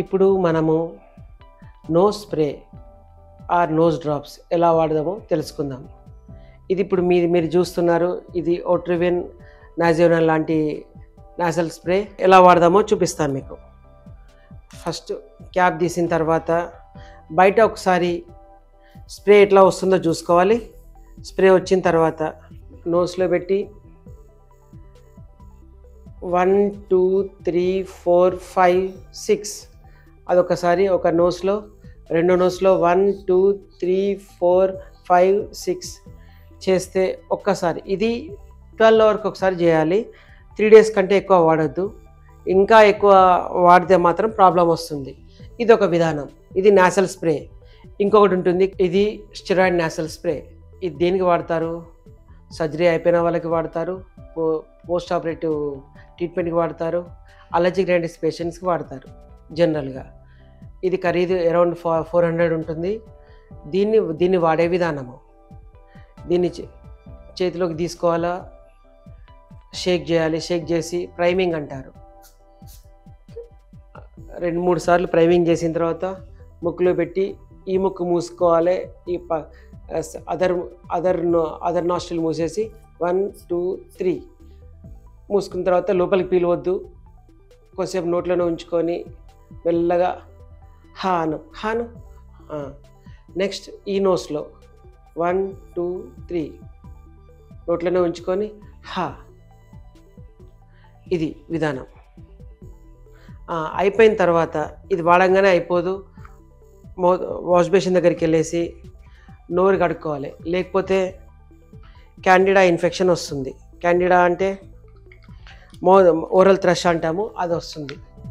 ఇప్పుడు మనము nose spray or nose drops ఎలా వాడదామో తెలుసుకుందాం ఇది ఇప్పుడు మీది మీరు చూస్తున్నారు ఇది ఓట్రివిన్ నాజోనల్ లాంటి నాజల్ స్ప్రే ఎలా వాడదామో చూపిస్తాను మీకు ఫస్ట్ క్యాప్ తీసిన తర్వాత బయట ఒకసారి స్ప్రే ఎట్లా వస్తుందో చూసుకోవాలి స్ప్రే వచ్చిన తర్వాత నోస్లో పెట్టి one two three four five six అదొకసారి ఒక నోస్లో రెండో నోస్లో one two three four five six చేస్తే ఒక్కసారి ఇది ట్వెల్వ్ అవర్కి ఒకసారి చేయాలి త్రీ డేస్ కంటే ఎక్కువ వాడద్దు ఇంకా ఎక్కువ వాడితే మాత్రం ప్రాబ్లం వస్తుంది ఇది ఒక విధానం ఇది నాసల్ స్ప్రే ఇంకొకటి ఉంటుంది ఇది స్టెరాయిడ్ నాసల్ స్ప్రే ఇది దేనికి వాడతారు సర్జరీ అయిపోయిన వాళ్ళకి వాడతారు పో పోస్ట్ ఆపరేటివ్ ట్రీట్మెంట్కి వాడతారు అలర్జిక్ రైటిస్ పేషెంట్స్కి వాడతారు జనరల్గా ఇది ఖరీదు అరౌండ్ ఫో ఫోర్ హండ్రెడ్ ఉంటుంది దీన్ని దీన్ని వాడే విధానము దీన్ని చే- చేతిలోకి తీసుకోవాలా షేక్ చేయాలి షేక్ చేసి ప్రైమింగ్ అంటారు రెండు మూడు సార్లు ప్రైమింగ్ చేసిన తర్వాత ముక్కులో పెట్టి ఈ ముక్కు మూసుకోవాలి ఈ ప అదర్ అదర్ అదర్ నాస్ట్రిల్ మూసేసి వన్ టూ త్రీ మూసుకున్న తర్వాత లోపలికి పీలవద్దు కొద్దిసేపు నోట్లోనే ఉంచుకొని మెల్లగా హాను హాను నెక్స్ట్ ఈ నోస్లో వన్ టూ త్రీ నోట్లోనే ఉంచుకొని హా ఇది విధానం ఆ, అయిపోయిన తర్వాత ఇది వాడంగానే అయిపోదు మో వాష్ బేసిన్ దగ్గరికి వెళ్ళేసి నోరు కడుక్కోవాలి లేకపోతే క్యాండిడా ఇన్ఫెక్షన్ వస్తుంది క్యాండిడా అంటే మో ఓరల్ థ్రష్ అంటాము అది వస్తుంది